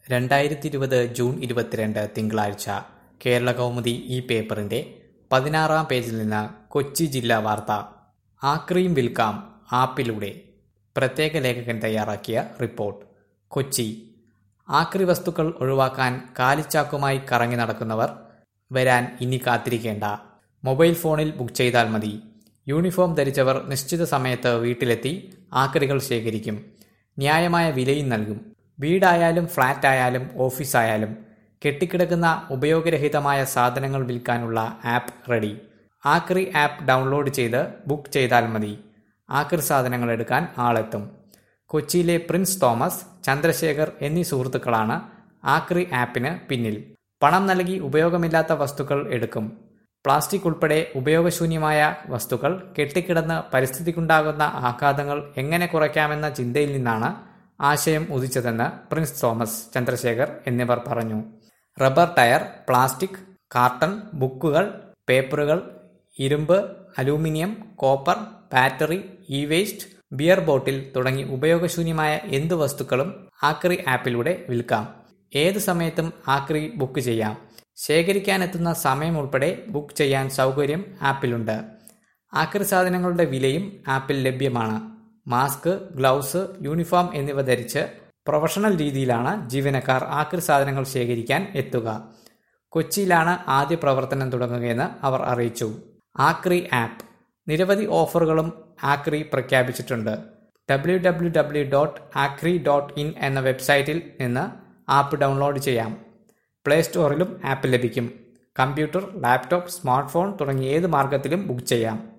രണ്ടായിരത്തി ഇരുപത് ജൂൺ ഇരുപത്തിരണ്ട് തിങ്കളാഴ്ച കേരളകൗമുദി ഈ പേപ്പറിന്റെ പതിനാറാം പേജിൽ നിന്ന് കൊച്ചി ജില്ലാ വാർത്ത ആക്രിയും വിൽക്കാം ആപ്പിലൂടെ പ്രത്യേക ലേഖകൻ തയ്യാറാക്കിയ റിപ്പോർട്ട് കൊച്ചി ആക്രി വസ്തുക്കൾ ഒഴിവാക്കാൻ കാലിച്ചാക്കുമായി കറങ്ങി നടക്കുന്നവർ വരാൻ ഇനി കാത്തിരിക്കേണ്ട മൊബൈൽ ഫോണിൽ ബുക്ക് ചെയ്താൽ മതി യൂണിഫോം ധരിച്ചവർ നിശ്ചിത സമയത്ത് വീട്ടിലെത്തി ആക്രികൾ ശേഖരിക്കും ന്യായമായ വിലയും നൽകും വീടായാലും ഫ്ളാറ്റ് ആയാലും ഓഫീസായാലും കെട്ടിക്കിടക്കുന്ന ഉപയോഗരഹിതമായ സാധനങ്ങൾ വിൽക്കാനുള്ള app ready Aakri app download ചെയ്ത് ബുക്ക് ചെയ്താൽ മതി ആക്രി സാധനങ്ങൾ എടുക്കാൻ ആളെത്തും കൊച്ചിയിലെ പ്രിൻസ് തോമസ് ചന്ദ്രശേഖർ എന്നീ സുഹൃത്തുക്കളാണ് ആക്രി ആപ്പിന് പിന്നിൽ പണം നൽകി ഉപയോഗമില്ലാത്ത വസ്തുക്കൾ എടുക്കും പ്ലാസ്റ്റിക് ഉൾപ്പെടെ ഉപയോഗശൂന്യമായ വസ്തുക്കൾ കെട്ടിക്കിടന്ന് പരിസ്ഥിതിക്കുണ്ടാകുന്ന ആഘാതങ്ങൾ എങ്ങനെ കുറയ്ക്കാമെന്ന ചിന്തയിൽ നിന്നാണ് ആശയം ഉദിച്ചതെന്ന് പ്രിൻസ് തോമസ് ചന്ദ്രശേഖർ എന്നിവർ പറഞ്ഞു റബ്ബർ ടയർ പ്ലാസ്റ്റിക് കാർട്ടൺ ബുക്കുകൾ പേപ്പറുകൾ ഇരുമ്പ് aluminium copper battery e waste beer bottle തുടങ്ങി ഉപയോഗശൂന്യമായ എന്തു വസ്തുക്കളും ആക്രി ആപ്പിലൂടെ വിൽക്കാം ഏത് സമയത്തും ആക്രി ബുക്ക് ചെയ്യാം ശേഖരിക്കാനെത്തുന്ന സമയം ഉൾപ്പെടെ ബുക്ക് ചെയ്യാൻ സൗകര്യം ആപ്പിലുണ്ട് ആക്രി സാധനങ്ങളുടെ വിലയും ആപ്പിൽ ലഭ്യമാണ് മാസ്ക് ഗ്ലൗസ് യൂണിഫോം എന്നിവ ധരിച്ച് പ്രൊഫഷണൽ രീതിയിലാണ് ജീവനക്കാർ ആക്രി സാധനങ്ങൾ ശേഖരിക്കാൻ എത്തുക കൊച്ചിയിലാണ് ആദ്യ പ്രവർത്തനം തുടങ്ങുകയെന്ന് അവർ അറിയിച്ചു ആക്രി ആപ്പ് നിരവധി ഓഫറുകളും ആക്രി പ്രഖ്യാപിച്ചിട്ടുണ്ട് W W W dot Aakri dot in എന്ന വെബ്സൈറ്റിൽ നിന്ന് ആപ്പ് ഡൗൺലോഡ് ചെയ്യാം പ്ലേ സ്റ്റോറിലും ആപ്പ് ലഭിക്കും കമ്പ്യൂട്ടർ ലാപ്ടോപ്പ് സ്മാർട്ട് ഫോൺ തുടങ്ങിയ ഏത് മാർഗത്തിലും ബുക്ക് ചെയ്യാം